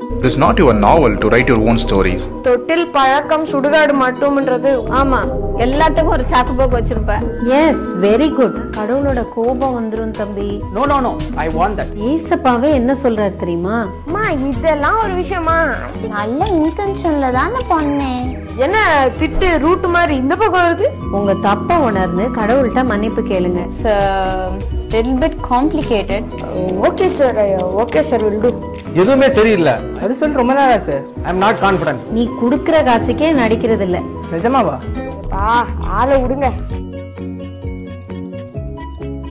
It is not your novel to write your own stories. தொட்டில் பழக்கம் சுடுகாடு மட்டும்ன்றது ஆமா எல்லாத்துக்கும் ஒரு சாக்கு போக்கு வச்சிருப்ப எஸ் வெரி குட் கடவுளோட கோபம் வந்துரும் தம்பி No, no, no. I want that. ஏசப்பாவே என்ன சொல்றாரு தெரியுமா அம்மா இதெல்லாம் ஒரு விஷயமா நல்ல இன்டென்ஷன்ல தானே பண்ணேன் என்ன திட்டு ரூட் மாதிரி இந்த பக்கம் வருது உங்க தப்ப உணர்ந்து கடவுள்கிட்ட மன்னிப்பு கேளுங்க little bit complicated okay sir okay sir will do எதுவுமே சரியில்லை அது சொல்லி ரொம்ப நேரம் sir I am not confident நீ குடுக்கிற காசுக்கே நடிக்கிறது இல்ல நிஜமாவா ஆ ஆளை விடுங்க